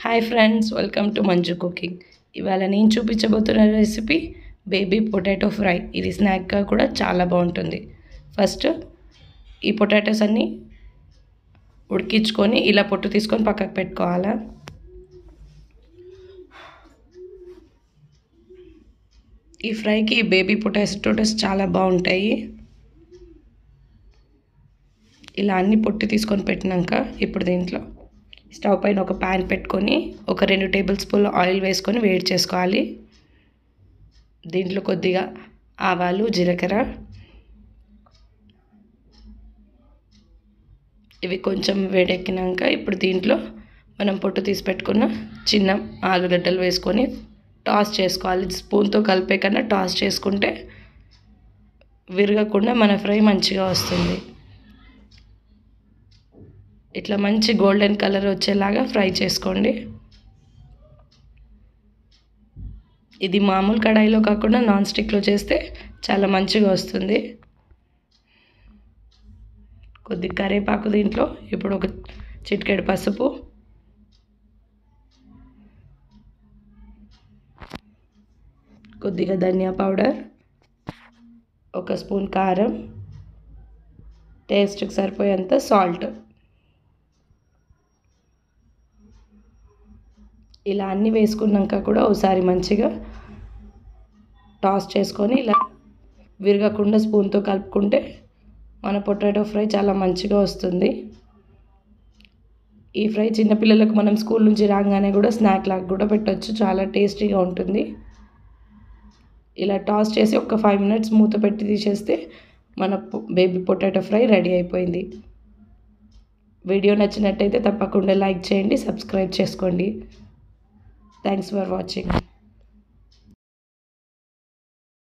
hi friends welcome to Manju cooking ఇవాళ నేను చూపించబోతున్న రెసిపీ బేబీ పొటాటో ఫ్రై ఇది స్నాక్గా కూడా చాలా బాగుంటుంది ఫస్ట్ ఈ పొటాటోస్ అన్నీ ఉడికించుకొని ఇలా పొట్టు తీసుకొని పక్కకు పెట్టుకోవాలా ఈ ఫ్రైకి బేబీ పొటాటోస్ చాలా బాగుంటాయి ఇలా అన్ని పొట్టు తీసుకొని పెట్టినాక ఇప్పుడు దీంట్లో స్టవ్ పైన ఒక ప్యాన్ పెట్టుకొని ఒక రెండు టేబుల్ స్పూన్ల ఆయిల్ వేసుకొని వేడి చేసుకోవాలి దీంట్లో కొద్దిగా ఆవాలు జీలకర్ర ఇవి కొంచెం వేడెక్కినాక ఇప్పుడు దీంట్లో మనం పొట్టు తీసి పెట్టుకున్న చిన్న ఆలుగడ్డలు వేసుకొని టాస్ చేసుకోవాలి స్పూన్తో కలిపే కన్నా టాస్ చేసుకుంటే విరగకుండా మన ఫ్రై మంచిగా వస్తుంది ఇట్లా మంచి గోల్డెన్ కలర్ వచ్చేలాగా ఫ్రై చేసుకోండి ఇది మామూలు కడాయిలో కాకుండా నాన్ స్టిక్లో చేస్తే చాలా మంచిగా వస్తుంది కొద్ది కరివేపాకు దీంట్లో ఇప్పుడు ఒక చిటికెడు పసుపు కొద్దిగా ధనియా పౌడర్ ఒక స్పూన్ కారం టేస్ట్కి సరిపోయేంత సాల్ట్ ఇలా అన్నీ వేసుకున్నాక కూడా ఒకసారి మంచిగా టాస్ చేసుకొని ఇలా విరగకుండా స్పూన్తో కలుపుకుంటే మన పొటాటో ఫ్రై చాలా మంచిగా వస్తుంది ఈ ఫ్రై చిన్నపిల్లలకు మనం స్కూల్ నుంచి రాగానే కూడా స్నాక్ లాగా కూడా పెట్టవచ్చు చాలా టేస్టీగా ఉంటుంది ఇలా టాస్ చేసి ఒక ఫైవ్ మినిట్స్ మూత పెట్టి తీసేస్తే మన బేబీ పొటాటో ఫ్రై రెడీ అయిపోయింది వీడియో నచ్చినట్టయితే తప్పకుండా లైక్ చేయండి సబ్స్క్రైబ్ చేసుకోండి థ్యాంక్స్ ఫర్ వాచింగ్